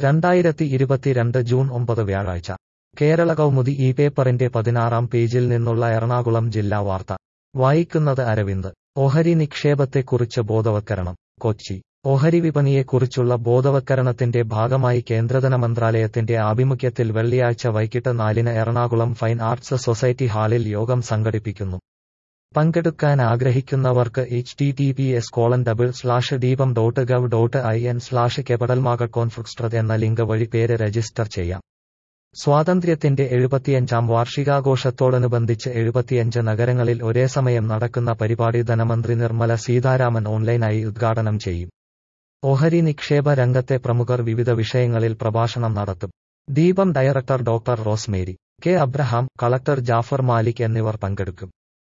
രണ്ടായിരത്തി ഇരുപത്തിരണ്ട് ജൂൺ ഒമ്പത് വ്യാഴാഴ്ച കേരള കൗമുദി ഈ പേപ്പറിന്റെ പതിനാറാം പേജിൽ നിന്നുള്ള എറണാകുളം ജില്ലാ വാർത്ത വായിക്കുന്നത് അരവിന്ദ് ഓഹരി നിക്ഷേപത്തെക്കുറിച്ച് ബോധവത്കരണം കൊച്ചി ഓഹരി വിപണിയെക്കുറിച്ചുള്ള ബോധവത്കരണത്തിന്റെ ഭാഗമായി കേന്ദ്രധന മന്ത്രാലയത്തിന്റെ ആഭിമുഖ്യത്തിൽ വെള്ളിയാഴ്ച വൈകിട്ട് നാലിന് എറണാകുളം ഫൈൻ ആർട്സ് സൊസൈറ്റി ഹാളിൽ യോഗം സംഘടിപ്പിക്കുന്നു പങ്കെടുക്കാൻ ആഗ്രഹിക്കുന്നവർക്ക് H T T P S colon double slash Deepam dot gov dot I N slash കെപടൽ മാർക്കറ്റ് കോൺഫ്ലിക്സ്ട്രത് എന്ന ലിങ്ക് വഴി പേര് രജിസ്റ്റർ ചെയ്യാം സ്വാതന്ത്ര്യത്തിന്റെ എഴുപത്തിയഞ്ചാം വാർഷികാഘോഷത്തോടനുബന്ധിച്ച് എഴുപത്തിയഞ്ച് നഗരങ്ങളിൽ ഒരേ സമയം നടക്കുന്ന പരിപാടി ധനമന്ത്രി നിർമ്മല സീതാരാമൻ ഓൺലൈനായി ഉദ്ഘാടനം ചെയ്യും ഓഹരി നിക്ഷേപ രംഗത്തെ പ്രമുഖർ വിവിധ വിഷയങ്ങളിൽ പ്രഭാഷണം നടത്തും Deepam director doctor Rosemary K Abraham collector Jafar Malik എന്നിവർ പങ്കെടുക്കും